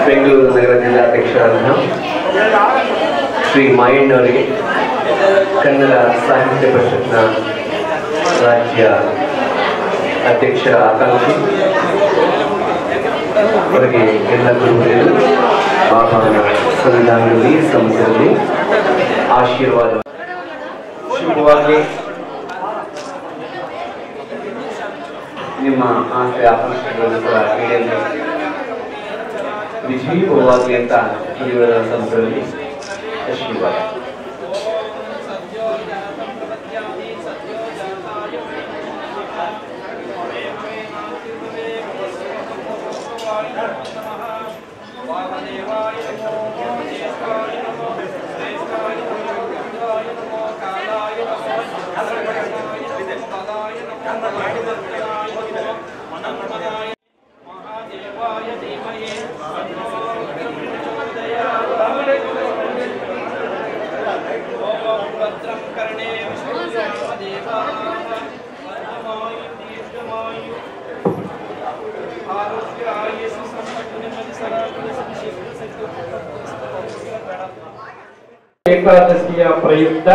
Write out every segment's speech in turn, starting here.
ಬೆಂಗಳೂರು ನಗರ ಜಿಲ್ಲಾಧ್ಯಕ್ಷರಾದ ಶ್ರೀ ಮಾಯಣ್ಣವರಿಗೆ ಕನ್ನಡ ಸಾಹಿತ್ಯ ಪರಿಷತ್ನ ರಾಜ್ಯ ಅಧ್ಯಕ್ಷ ಆಕಾಂಕ್ಷಿ ಅವರಿಗೆ ಎಲ್ಲ ಗುರುಗಳು ಬಾಬಾನ ಸಂವಿಧಾನದಲ್ಲಿ ಸಂಸ್ಥೆಯಲ್ಲಿ ಆಶೀರ್ವಾದ ಶುಭವಾಗಿ ನಿಮ್ಮ ಆಸೆ ಆಕಾಂಕ್ಷೆಗಳನ್ನು ಕೂಡ ಈಡೇರಲಿ ವಿಜಯೀಭವವಾಗಲಿ ಅಂತ ಹಿರಿಯರ ಸಂಸ್ಥೆಯಲ್ಲಿ ಆಶೀರ್ವಾದ ಏಕಾದಶಿಯ ಪ್ರಯುಕ್ತ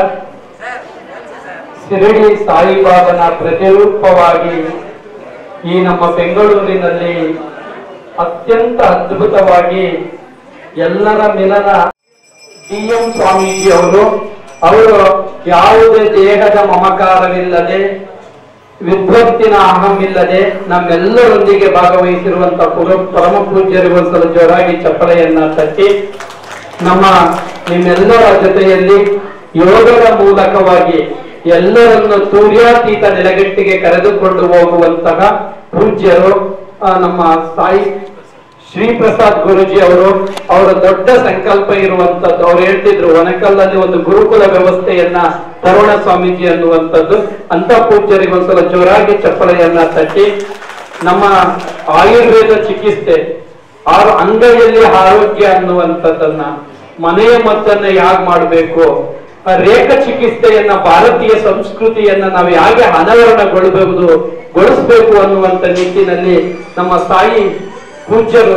ಶಿರಡಿ ಸಾಯಿಬಾಬನ ಪ್ರತಿರೂಪವಾಗಿ ಈ ನಮ್ಮ ಬೆಂಗಳೂರಿನಲ್ಲಿ ಅತ್ಯಂತ ಅದ್ಭುತವಾಗಿ ಎಲ್ಲರ ಮಿಲನ ಡಿ ಎಂ ಸ್ವಾಮೀಜಿ ಅವರು ಅವರು ಯಾವುದೇ ದೇಹದ ಮಮಕಾರವಿಲ್ಲದೆ ವಿದ್ವತ್ತಿನ ಅಹಮಿಲ್ಲದೆ ನಮ್ಮೆಲ್ಲರೊಂದಿಗೆ ಭಾಗವಹಿಸಿರುವಂತ ಪುರ- ಪರಮ ಪೂಜ್ಯರಿಗೆ ಒಂದ್ಸಲ ಜೋರಾಗಿ ಚಪ್ಪಳೆಯನ್ನ ತಟ್ಟಿ ನಮ್ಮ ನಿಮ್ಮೆಲ್ಲರ ಜೊತೆಯಲ್ಲಿ ಯೋಗದ ಮೂಲಕವಾಗಿ ಎಲ್ಲರನ್ನು ಸೂರ್ಯಾತೀತ ನೆಲೆಗಟ್ಟಿಗೆ ಕರೆದುಕೊಂಡು ಹೋಗುವಂತಹ ಪೂಜ್ಯರು ಆ, ನಮ್ಮ ಸಾಯಿ ಶ್ರೀ ಪ್ರಸಾದ್ ಗುರುಜಿ ಅವರು ಅವರ ದೊಡ್ಡ ಸಂಕಲ್ಪ ಇರುವಂತದ್ದು ಅವ್ರು ಹೇಳ್ತಿದ್ರು ಒನಕಲ್ಲಲ್ಲಿ ಒಂದು ಗುರುಕುಲ ವ್ಯವಸ್ಥೆಯನ್ನ ತರುಣ ಸ್ವಾಮೀಜಿ ಅನ್ನುವಂಥದ್ದು ಅಂತ ಪೂಜ್ಯರಿಗೆ ಒಂದ್ಸಲ ಜೋರಾಗಿ ಚಪ್ಪಲೆಯನ್ನ ತಟ್ಟಿ ನಮ್ಮ ಆಯುರ್ವೇದ ಚಿಕಿತ್ಸೆ ಆರು ಅಂಗೈಯಲ್ಲಿ ಆರೋಗ್ಯ ಅನ್ನುವಂಥದ್ದನ್ನ ಮನೆಯ ಮದ್ದನ್ನ ಯಾಗ್ ಮಾಡಬೇಕು ರೇಖ ಚಿಕಿತ್ಸೆಯನ್ನ ಭಾರತೀಯ ಸಂಸ್ಕೃತಿಯನ್ನ ನಾವು ಹೇಗೆ ಅನಾವರಣಗೊಳ್ಳಬಹುದು ಗೊಳಿಸಬೇಕು ಅನ್ನುವಂತ ನಿಟ್ಟಿನಲ್ಲಿ ನಮ್ಮ ಸಾಯಿ ಪೂಜ್ಯರು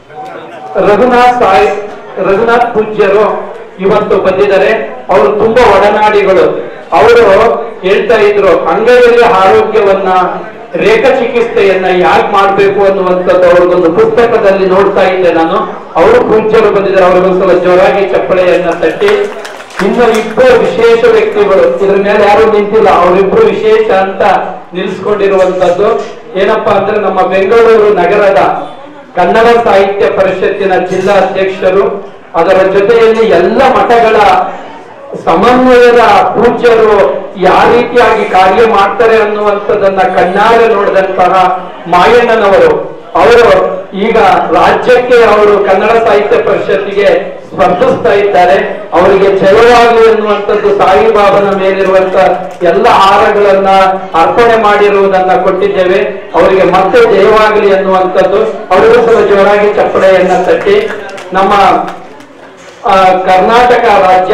ರಘುನಾಥ್ ಸಾಯಿ ರಘುನಾಥ್ ಪೂಜ್ಯರು ಇವತ್ತು ಬಂದಿದ್ದಾರೆ ಅವರು ತುಂಬಾ ಒಡನಾಡಿಗಳು ಅವರು ಹೇಳ್ತಾ ಇದ್ರು ಅಂಗೈಯಲ್ಲಿ ಆರೋಗ್ಯವನ್ನ ರೇಖ ಚಿಕಿತ್ಸೆಯನ್ನ ಯಾಕೆ ಮಾಡ್ಬೇಕು ಅನ್ನುವಂಥದ್ದು ಅವ್ರಿಗೊಂದು ಪುಸ್ತಕದಲ್ಲಿ ನೋಡ್ತಾ ಇದ್ದೆ ನಾನು ಅವರು ಪೂಜ್ಯರು ಬಂದಿದ್ದಾರೆ ಅವ್ರಿಗೊಂದ್ಸಲ ಜೋರಾಗಿ ಚಪ್ಪಳೆಯನ್ನ ತಟ್ಟಿ ಇನ್ನು ಇಬ್ಬರು ವಿಶೇಷ ವ್ಯಕ್ತಿಗಳು ಇದ್ರ ಮೇಲೆ ಯಾರು ನಿಂತಿಲ್ಲ ಅವರಿಬ್ರು ವಿಶೇಷ ಅಂತ ನಿಲ್ಸ್ಕೊಂಡಿರುವಂತದ್ದು ಏನಪ್ಪಾ ಅಂದ್ರೆ ನಮ್ಮ ಬೆಂಗಳೂರು ನಗರದ ಕನ್ನಡ ಸಾಹಿತ್ಯ ಪರಿಷತ್ತಿನ ಜಿಲ್ಲಾ ಅಧ್ಯಕ್ಷರು ಅದರ ಜೊತೆಯಲ್ಲಿ ಎಲ್ಲ ಮಠಗಳ ಸಮನ್ವಯದ ಪೂಜ್ಯರು ಯಾವ ರೀತಿಯಾಗಿ ಕಾರ್ಯ ಮಾಡ್ತಾರೆ ಅನ್ನುವಂಥದ್ದನ್ನ ಕಣ್ಣಾರೆ ನೋಡಿದಂತಹ ಮಾಯಣ್ಣನವರು ಅವರು ಈಗ ರಾಜ್ಯಕ್ಕೆ ಅವರು ಕನ್ನಡ ಸಾಹಿತ್ಯ ಪರಿಷತ್ತಿಗೆ ಸ್ಪರ್ಧಿಸ್ತಾ ಇದ್ದಾರೆ ಅವರಿಗೆ ಜಯವಾಗಲಿ ಅನ್ನುವಂಥದ್ದು ಸಾಯಿಬಾಬನ ಮೇಲಿರುವಂತ ಎಲ್ಲ ಹಾರಗಳನ್ನ ಅರ್ಪಣೆ ಮಾಡಿರುವುದನ್ನ ಕೊಟ್ಟಿದ್ದೇವೆ ಅವರಿಗೆ ಮತ್ತೆ ಜಯವಾಗಲಿ ಅನ್ನುವಂಥದ್ದು ಅವರಿಗೂ ಸಹ ಜೋರಾಗಿ ಚಪ್ಪಳೆಯನ್ನ ತಟ್ಟಿ ನಮ್ಮ ಆ, ಕರ್ನಾಟಕ ರಾಜ್ಯ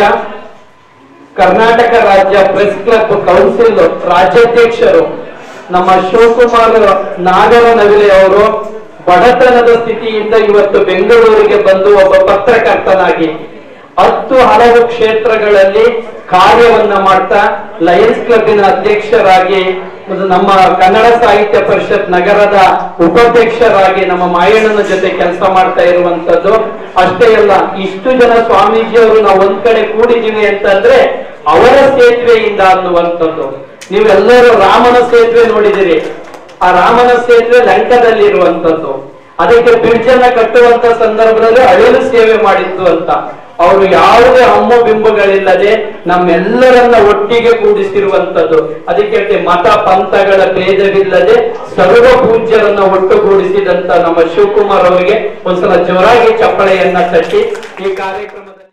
ಕರ್ನಾಟಕ ರಾಜ್ಯ ಪ್ರೆಸ್ ಕ್ಲಬ್ ಕೌನ್ಸಿಲ್ ರಾಜ್ಯಾಧ್ಯಕ್ಷರು ನಮ್ಮ ಶಿವಕುಮಾರ್ ನಾಗರನವಿಲೆ ಅವರು ಬಡತನದ ಸ್ಥಿತಿಯಿಂದ ಇವತ್ತು ಬೆಂಗಳೂರಿಗೆ ಬಂದು ಒಬ್ಬ ಪತ್ರಕರ್ತನಾಗಿ ಹತ್ತು ಹಲವು ಕ್ಷೇತ್ರಗಳಲ್ಲಿ ಕಾರ್ಯವನ್ನ ಮಾಡ್ತಾ ಲಯನ್ಸ್ ಕ್ಲಬ್ಬಿನ ಅಧ್ಯಕ್ಷರಾಗಿ ಮತ್ತು ನಮ್ಮ ಕನ್ನಡ ಸಾಹಿತ್ಯ ಪರಿಷತ್ ನಗರದ ಉಪಾಧ್ಯಕ್ಷರಾಗಿ ನಮ್ಮ ಮಾಯಣ್ಣನ ಜೊತೆ ಕೆಲಸ ಮಾಡ್ತಾ ಇರುವಂತದ್ದು ಅಷ್ಟೇ ಅಲ್ಲ ಇಷ್ಟು ಜನ ಸ್ವಾಮೀಜಿಯವರು ನಾವು ಒಂದ್ ಕಡೆ ಕೂಡಿದೀವಿ ಅಂತಂದ್ರೆ ಅವರ ಸೇತುವೆಯಿಂದ ಅನ್ನುವಂಥದ್ದು ನೀವೆಲ್ಲರೂ ರಾಮನ ಸೇತುವೆ ನೋಡಿದಿರಿ ಆ ರಾಮನ ಸೇತುವೆ ಲಂಕದಲ್ಲಿ ಇರುವಂತದ್ದು ಅದಕ್ಕೆ ಬ್ರಿಡ್ಜ್ ಅನ್ನ ಕಟ್ಟುವಂತ ಸಂದರ್ಭದಲ್ಲಿ ಅಳಿಲು ಸೇವೆ ಮಾಡಿತ್ತು ಅಂತ ಅವರು ಯಾವುದೇ ಹಮ್ಮು ಬಿಂಬಗಳಿಲ್ಲದೆ ನಮ್ಮೆಲ್ಲರನ್ನ ಒಟ್ಟಿಗೆ ಕೂಡಿಸಿರುವಂತದ್ದು ಅದಕ್ಕೆ ಹೇಳ್ತೆ ಮತ ಪಂಥಗಳ ಭೇದವಿಲ್ಲದೆ ಸರ್ವ ಪೂಜ್ಯರನ್ನ ಒಟ್ಟುಗೂಡಿಸಿದಂತ ನಮ್ಮ ಶಿವಕುಮಾರ್ ಅವರಿಗೆ ಒಂದ್ಸಲ ಜೋರಾಗಿ ಚಪ್ಪಳೆಯನ್ನ ತಟ್ಟಿ ಈ ಕಾರ್ಯಕ್ರಮದಲ್ಲಿ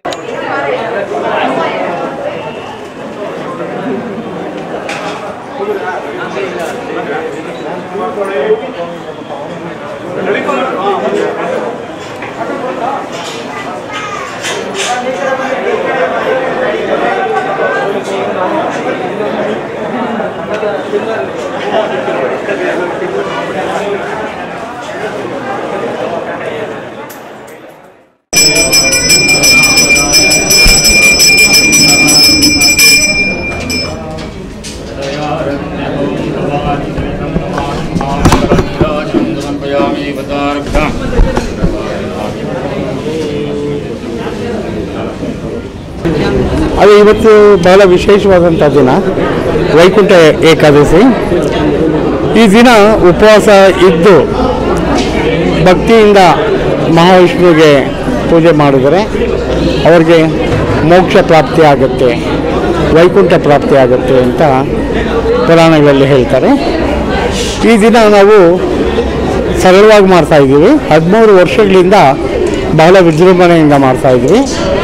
ಅದು ಇವತ್ತು ಬಹಳ ವಿಶೇಷವಾದಂಥ ದಿನ ವೈಕುಂಠ ಏಕಾದಶಿ ಈ ದಿನ ಉಪವಾಸ ಇದ್ದು ಭಕ್ತಿಯಿಂದ ಮಹಾವಿಷ್ಣುವಿಗೆ ಪೂಜೆ ಮಾಡಿದರೆ ಅವರಿಗೆ ಮೋಕ್ಷ ಪ್ರಾಪ್ತಿ ಆಗುತ್ತೆ ವೈಕುಂಠ ಪ್ರಾಪ್ತಿ ಆಗುತ್ತೆ ಅಂತ ಪುರಾಣಗಳಲ್ಲಿ ಹೇಳ್ತಾರೆ ಈ ದಿನ ನಾವು ಸರಳವಾಗಿ ಮಾಡ್ತಾ ಇದ್ದೀವಿ ಹದಿಮೂರು ವರ್ಷಗಳಿಂದ ಬಹಳ ವಿಜೃಂಭಣೆಯಿಂದ ಮಾಡ್ತಾ ಇದ್ವಿ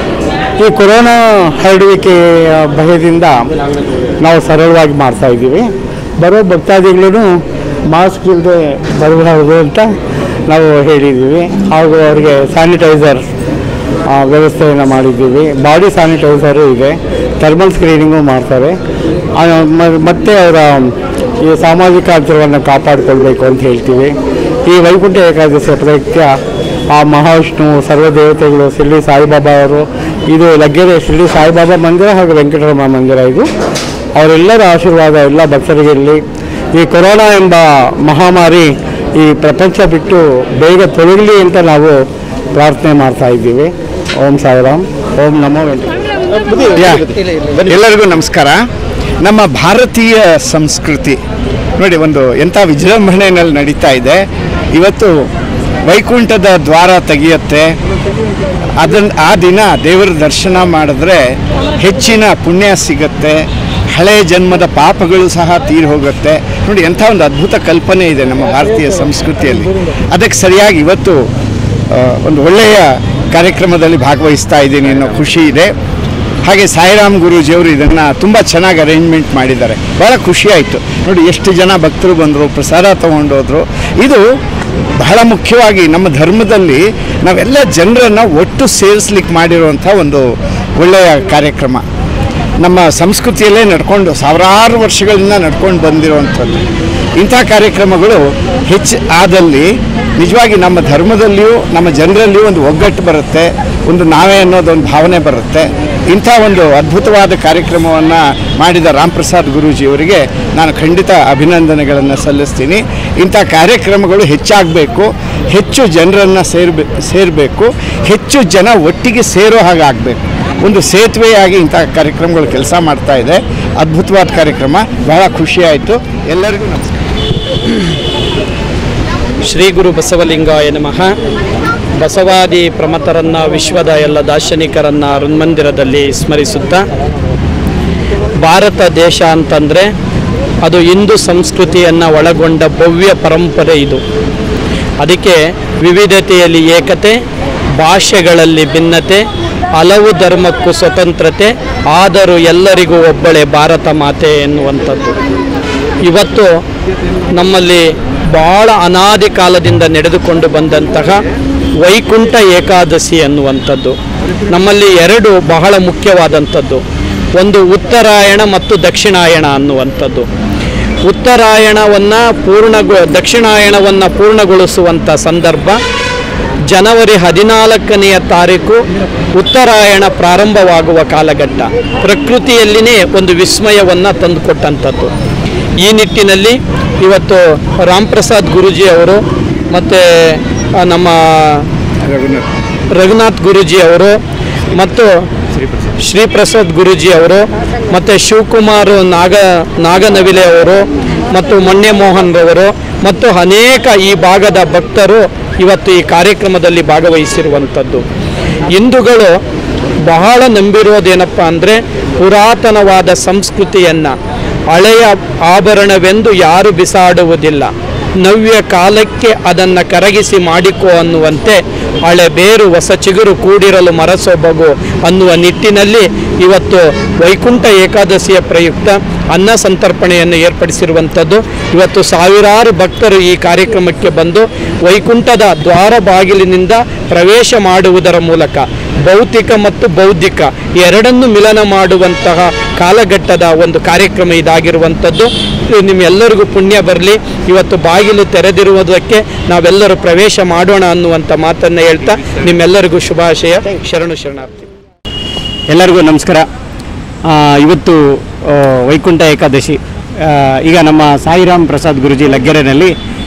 ಈ ಕೊರೋನಾ ಹರಡುವಿಕೆಯ ಭಯದಿಂದ ನಾವು ಸರಳವಾಗಿ ಮಾಡ್ತಾ ಇದ್ದೀವಿ ಬರೋ ಭಕ್ತಾದಿಗಳು ಮಾಸ್ಕ್ ಇಲ್ಲದೆ ಬರಬಾರದು ಅಂತ ನಾವು ಹೇಳಿದ್ದೀವಿ ಹಾಗೂ ಅವರಿಗೆ ಸ್ಯಾನಿಟೈಸರ್ ವ್ಯವಸ್ಥೆಯನ್ನು ಮಾಡಿದ್ದೀವಿ ಬಾಡಿ ಸ್ಯಾನಿಟೈಸರು ಇದೆ ಥರ್ಮಲ್ ಸ್ಕ್ರೀನಿಂಗು ಮಾಡ್ತಾರೆ ಆ, ಮ- ಮತ್ತೆ ಅವರ ಈ ಸಾಮಾಜಿಕ ಅಂತರವನ್ನು ಕಾಪಾಡಿಕೊಳ್ಬೇಕು ಅಂತ ಹೇಳ್ತೀವಿ ಈ ವೈಕುಂಠ ಏಕಾದಶಿಯ ಪ್ರಯುಕ್ತ ಆ ಮಹಾವಿಷ್ಣು ಸರ್ವದೇವತೆಗಳು ಶಿರ್ಡಿ ಸಾಯಿಬಾಬಾ ಅವರು ಇದು ಲಗ್ಗೆರೆ ಶಿರ್ಡಿ ಸಾಯಿಬಾಬಾ ಮಂದಿರ ಹಾಗೂ ವೆಂಕಟರಮಣ ಮಂದಿರ ಇದು ಅವರೆಲ್ಲರ ಆಶೀರ್ವಾದ ಎಲ್ಲ ಭಕ್ತರಿಗಿರಲಿ ಈ ಕೊರೋನಾ ಎಂಬ ಮಹಾಮಾರಿ ಈ ಪ್ರಪಂಚ ಬಿಟ್ಟು ಬೇಗ ತೊಲಗಲಿ ಅಂತ ನಾವು ಪ್ರಾರ್ಥನೆ ಮಾಡ್ತಾ ಇದ್ದೀವಿ ಓಂ ಸಾಯಿರಾಮ್ ಓಂ ನಮೋ ವೆಂಕಟ ಯಾ. ಎಲ್ಲರಿಗೂ ನಮಸ್ಕಾರ ನಮ್ಮ ಭಾರತೀಯ ಸಂಸ್ಕೃತಿ ನೋಡಿ ಒಂದು ಎಂಥ ವಿಜೃಂಭಣೆಯಲ್ಲಿ ನಡೀತಾ ಇದೆ ಇವತ್ತು ವೈಕುಂಠದ ದ್ವಾರ ತೆಗೆಯುತ್ತೆ ಅದನ್ನ ಆ ದಿನ ದೇವರ ದರ್ಶನ ಮಾಡಿದ್ರೆ ಹೆಚ್ಚಿನ ಪುಣ್ಯ ಸಿಗತ್ತೆ ಹಳೆಯ ಜನ್ಮದ ಪಾಪಗಳು ಸಹ ತೀರಿ ಹೋಗುತ್ತೆ ನೋಡಿ ಎಂಥ ಒಂದು ಅದ್ಭುತ ಕಲ್ಪನೆ ಇದೆ ನಮ್ಮ ಭಾರತೀಯ ಸಂಸ್ಕೃತಿಯಲ್ಲಿ ಅದಕ್ಕೆ ಸರಿಯಾಗಿ ಇವತ್ತು ಆ, ಒಂದು ಒಳ್ಳೆಯ ಕಾರ್ಯಕ್ರಮದಲ್ಲಿ ಭಾಗವಹಿಸ್ತಾ ಇದ್ದೀನಿ ಅನ್ನೋ ಖುಷಿ ಇದೆ ಹಾಗೆ ಸಾಯಿರಾಮ್ ಗುರೂಜಿಯವರು ಇದನ್ನು ತುಂಬ ಚೆನ್ನಾಗಿ ಅರೇಂಜ್ಮೆಂಟ್ ಮಾಡಿದ್ದಾರೆ ಭಾಳ ಖುಷಿ ಆಯಿತು ನೋಡಿ ಎಷ್ಟು ಜನ ಭಕ್ತರು ಬಂದರು ಪ್ರಸಾದ ತೊಗೊಂಡೋದ್ರು ಇದು ಬಹಳ ಮುಖ್ಯವಾಗಿ ನಮ್ಮ ಧರ್ಮದಲ್ಲಿ ನಾವೆಲ್ಲ ಜನರನ್ನು ಒಟ್ಟು ಸೇರಿಸ್ಲಿಕ್ಕೆ ಮಾಡಿರುವಂಥ ಒಂದು ಒಳ್ಳೆಯ ಕಾರ್ಯಕ್ರಮ ನಮ್ಮ ಸಂಸ್ಕೃತಿಯಲ್ಲೇ ನಡ್ಕೊಂಡು ಸಾವಿರಾರು ವರ್ಷಗಳಿಂದ ನಡ್ಕೊಂಡು ಬಂದಿರುವಂಥದ್ದು ಇಂಥ ಕಾರ್ಯಕ್ರಮಗಳು ಹೆಚ್ಚು ಆದಲ್ಲಿ ನಿಜವಾಗಿ ನಮ್ಮ ಧರ್ಮದಲ್ಲಿಯೂ ನಮ್ಮ ಜನರಲ್ಲಿಯೂ ಒಂದು ಒಗ್ಗಟ್ಟು ಬರುತ್ತೆ ಒಂದು ನಾವೇ ಅನ್ನೋದೊಂದು ಭಾವನೆ ಬರುತ್ತೆ ಇಂಥ ಒಂದು ಅದ್ಭುತವಾದ ಕಾರ್ಯಕ್ರಮವನ್ನು ಮಾಡಿದ ರಾಮ್ ಪ್ರಸಾದ್ ಗುರೂಜಿಯವರಿಗೆ ನಾನು ಖಂಡಿತ ಅಭಿನಂದನೆಗಳನ್ನು ಸಲ್ಲಿಸ್ತೀನಿ ಇಂಥ ಕಾರ್ಯಕ್ರಮಗಳು ಹೆಚ್ಚಾಗಬೇಕು ಹೆಚ್ಚು ಜನರನ್ನು ಸೇರ್ಬೆ ಸೇರಬೇಕು ಹೆಚ್ಚು ಜನ ಒಟ್ಟಿಗೆ ಸೇರೋ ಹಾಗೆ ಆಗಬೇಕು ಒಂದು ಸೇತುವೆಯಾಗಿ ಇಂಥ ಕಾರ್ಯಕ್ರಮಗಳು ಕೆಲಸ ಮಾಡ್ತಾ ಇದೆ ಅದ್ಭುತವಾದ ಕಾರ್ಯಕ್ರಮ ಬಹಳ ಖುಷಿ ಆಯಿತು ಎಲ್ಲರಿಗೂ ನಮಸ್ಕಾರ ಶ್ರೀ ಗುರು ಬಸವಲಿಂಗಾಯ ನಮಃ ಬಸವಾದಿ ಪ್ರಮತರನ್ನ ವಿಶ್ವದ ಎಲ್ಲ ದಾರ್ಶನಿಕರನ್ನ ಅರುಣ್ಮಂದಿರದಲ್ಲಿ ಸ್ಮರಿಸುತ್ತಾ ಭಾರತ ದೇಶ ಅಂತಂದರೆ ಅದು ಹಿಂದೂ ಸಂಸ್ಕೃತಿಯನ್ನು ಒಳಗೊಂಡ ಭವ್ಯ ಪರಂಪರೆ ಇದು ಅದಕ್ಕೆ ವಿವಿಧತೆಯಲ್ಲಿ ಏಕತೆ ಭಾಷೆಗಳಲ್ಲಿ ಭಿನ್ನತೆ ಹಲವು ಧರ್ಮಕ್ಕೂ ಸ್ವತಂತ್ರತೆ ಆದರೂ ಎಲ್ಲರಿಗೂ ಒಬ್ಬಳೇ ಭಾರತ ಮಾತೆ ಎನ್ನುವಂಥದ್ದು ಇವತ್ತು ನಮ್ಮಲ್ಲಿ ಬಹಳ ಅನಾದಿ ಕಾಲದಿಂದ ನಡೆದುಕೊಂಡು ಬಂದಂತಹ ವೈಕುಂಠ ಏಕಾದಶಿ ಅನ್ನುವಂಥದ್ದು ನಮ್ಮಲ್ಲಿ ಎರಡು ಬಹಳ ಮುಖ್ಯವಾದಂಥದ್ದು ಒಂದು ಉತ್ತರಾಯಣ ಮತ್ತು ದಕ್ಷಿಣಾಯಣ ಅನ್ನುವಂಥದ್ದು ಉತ್ತರಾಯಣವನ್ನು ಪೂರ್ಣಗೊ ದಕ್ಷಿಣಾಯಣವನ್ನು ಪೂರ್ಣಗೊಳಿಸುವಂಥ ಸಂದರ್ಭ ಜನವರಿ ಹದಿನಾಲ್ಕನೆಯ ತಾರೀಕು ಉತ್ತರಾಯಣ ಪ್ರಾರಂಭವಾಗುವ ಕಾಲಘಟ್ಟ ಪ್ರಕೃತಿಯಲ್ಲಿನೇ ಒಂದು ವಿಸ್ಮಯವನ್ನು ತಂದುಕೊಟ್ಟಂಥದ್ದು ಈ ನಿಟ್ಟಿನಲ್ಲಿ ಇವತ್ತು ರಾಮ್ ಪ್ರಸಾದ್ ಗುರೂಜಿ ಅವರು ಮತ್ತು ನಮ್ಮ ರಘುನಾಥ್ ಗುರೂಜಿ ಅವರು ಮತ್ತು ಶ್ರೀ ಪ್ರಸಾದ್ ಗುರೂಜಿ ಅವರು ಮತ್ತು ಶಿವಕುಮಾರ್ ನಾಗ ನಾಗನವಿಲೆ ಅವರು ಮತ್ತು ಮೊನ್ನೆ ಮೋಹನ್ ರವರು ಮತ್ತು ಅನೇಕ ಈ ಭಾಗದ ಭಕ್ತರು ಇವತ್ತು ಈ ಕಾರ್ಯಕ್ರಮದಲ್ಲಿ ಭಾಗವಹಿಸಿರುವಂಥದ್ದು ಹಿಂದೂಗಳು ಬಹಳ ನಂಬಿರೋದೇನಪ್ಪ ಅಂದರೆ ಪುರಾತನವಾದ ಸಂಸ್ಕೃತಿಯನ್ನು ಹಳೆಯ ಆಭರಣವೆಂದು ಯಾರು ಬಿಸಾಡುವುದಿಲ್ಲ ನವ್ಯ ಕಾಲಕ್ಕೆ ಅದನ್ನು ಕರಗಿಸಿ ಮಾಡಿಕೋ ಅನ್ನುವಂತೆ ಹಳೆ ಬೇರು ಹೊಸ ಚಿಗುರು ಕೂಡಿರಲು ಮರಸೊಬಗು ಅನ್ನುವ ನಿಟ್ಟಿನಲ್ಲಿ ಇವತ್ತು ವೈಕುಂಠ ಏಕಾದಶಿಯ ಪ್ರಯುಕ್ತ ಅನ್ನ ಸಂತರ್ಪಣೆಯನ್ನು ಏರ್ಪಡಿಸಿರುವಂಥದ್ದು ಇವತ್ತು ಸಾವಿರಾರು ಭಕ್ತರು ಈ ಕಾರ್ಯಕ್ರಮಕ್ಕೆ ಬಂದು ವೈಕುಂಠದ ದ್ವಾರ ಬಾಗಿಲಿನಿಂದ ಪ್ರವೇಶ ಮಾಡುವುದರ ಮೂಲಕ ಭೌತಿಕ ಮತ್ತು ಬೌದ್ಧಿಕ ಎರಡನ್ನೂ ಮಿಲನ ಮಾಡುವಂತಹ ಕಾಲಘಟ್ಟದ ಒಂದು ಕಾರ್ಯಕ್ರಮ ಇದಾಗಿರುವಂಥದ್ದು ಇದು ನಿಮ್ಮೆಲ್ಲರಿಗೂ ಪುಣ್ಯ ಬರಲಿ ಇವತ್ತು ಬಾಗಿಲು ತೆರೆದಿರುವುದಕ್ಕೆ ನಾವೆಲ್ಲರೂ ಪ್ರವೇಶ ಮಾಡೋಣ ಅನ್ನುವಂಥ ಮಾತನ್ನು ಹೇಳ್ತಾ ನಿಮ್ಮೆಲ್ಲರಿಗೂ ಶುಭಾಶಯ ಶರಣು ಶರಣಾರ್ಥಿ ಎಲ್ಲರಿಗೂ ನಮಸ್ಕಾರ ಆ, ಇವತ್ತು ಆ, ವೈಕುಂಠ ಏಕಾದಶಿ ಆ, ಈಗ ನಮ್ಮ ಸಾಯಿರಾಮ್ ಪ್ರಸಾದ್ ಗುರುಜಿ ಲಗ್ಗೆರೆನಲ್ಲಿ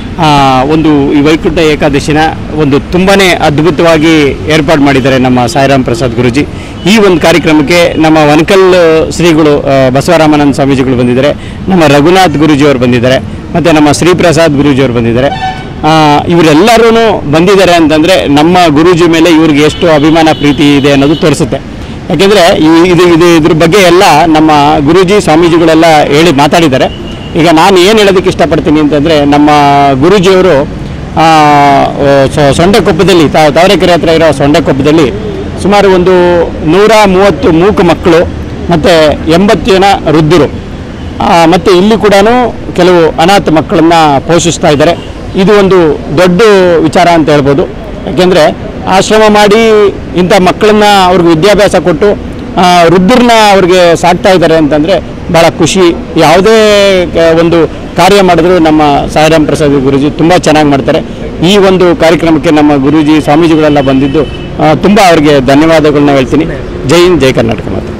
ಆ, ಒಂದು ಈ ವೈಕುಂಠ ಏಕಾದಶಿನ ಒಂದು ತುಂಬಾ ಅದ್ಭುತವಾಗಿ ಏರ್ಪಾಡು ಮಾಡಿದ್ದಾರೆ ನಮ್ಮ ಸಾಯಿರಾಮ್ ಪ್ರಸಾದ್ ಗುರುಜಿ ಈ ಒಂದು ಕಾರ್ಯಕ್ರಮಕ್ಕೆ ನಮ್ಮ ವನಕಲ್ ಶ್ರೀಗಳು ಆ, ಬಸವರಾಮಾನಂದ ಸ್ವಾಮೀಜಿಗಳು ಬಂದಿದ್ದಾರೆ ನಮ್ಮ ರಘುನಾಥ್ ಗುರೂಜಿಯವರು ಬಂದಿದ್ದಾರೆ ಮತ್ತು ನಮ್ಮ ಶ್ರೀಪ್ರಸಾದ್ ಗುರೂಜಿಯವರು ಬಂದಿದ್ದಾರೆ ಆ, ಇವರೆಲ್ಲರೂ ಬಂದಿದ್ದಾರೆ ಅಂತಂದರೆ ನಮ್ಮ ಗುರೂಜಿ ಮೇಲೆ ಇವ್ರಿಗೆ ಎಷ್ಟು ಅಭಿಮಾನ ಪ್ರೀತಿ ಇದೆ ಅನ್ನೋದು ತೋರಿಸುತ್ತೆ ಯಾಕೆಂದರೆ ಇದು ಇದು ಇದ್ರ ಬಗ್ಗೆ ಎಲ್ಲ ನಮ್ಮ ಗುರೂಜಿ ಸ್ವಾಮೀಜಿಗಳೆಲ್ಲ ಹೇಳಿ ಮಾತಾಡಿದ್ದಾರೆ ಈಗ ನಾನು ಏನು ಹೇಳೋದಕ್ಕೆ ಇಷ್ಟಪಡ್ತೀನಿ ಅಂತಂದರೆ ನಮ್ಮ ಗುರೂಜಿಯವರು ಆ, ಸೊ- ಸೊಂಡೆಕೊಪ್ಪದಲ್ಲಿ ತ- ತಾವರೆಕೆರೆ ಹತ್ರ ಇರೋ ಸೊಂಡೆಕೊಪ್ಪದಲ್ಲಿ ಸುಮಾರು ಒಂದು ನೂರ ಮೂವತ್ತು ಮೂಕ ಮಕ್ಕಳು ಮತ್ತು ಎಂಬತ್ತು ಜನ ವೃದ್ಧರು ಆ, ಮತ್ತು ಇಲ್ಲಿ ಕೂಡ ಕೆಲವು ಅನಾಥ ಮಕ್ಕಳನ್ನು ಪೋಷಿಸ್ತಾ ಇದ್ದಾರೆ ಇದು ಒಂದು ದೊಡ್ಡ ವಿಚಾರ ಅಂತ ಹೇಳ್ಬೋದು ಯಾಕೆಂದರೆ ಆಶ್ರಮ ಮಾಡಿ ಇಂಥ ಮಕ್ಕಳನ್ನ ಅವ್ರಿಗೆ ವಿದ್ಯಾಭ್ಯಾಸ ಕೊಟ್ಟು ಆ, ವೃದ್ಧರನ್ನ ಅವ್ರಿಗೆ ಸಾಕ್ತಾ ಇದ್ದಾರೆ ಅಂತಂದರೆ ಭಾಳ ಖುಷಿ ಯಾವುದೇ ಕ- ಒಂದು ಕಾರ್ಯ ಮಾಡಿದ್ರು ನಮ್ಮ ಸಾಯಿರಾಮ್ ಪ್ರಸಾದ್ ಗುರೂಜಿ ತುಂಬ ಚೆನ್ನಾಗಿ ಮಾಡ್ತಾರೆ ಈ ಒಂದು ಕಾರ್ಯಕ್ರಮಕ್ಕೆ ನಮ್ಮ ಗುರೂಜಿ ಸ್ವಾಮೀಜಿಗಳೆಲ್ಲ ಬಂದಿದ್ದು ತುಂಬ ಅವ್ರಿಗೆ ಧನ್ಯವಾದಗಳನ್ನ ಹೇಳ್ತೀನಿ ಜೈ ಹಿಂದ್ ಜೈ ಕರ್ನಾಟಕ ಮಾತು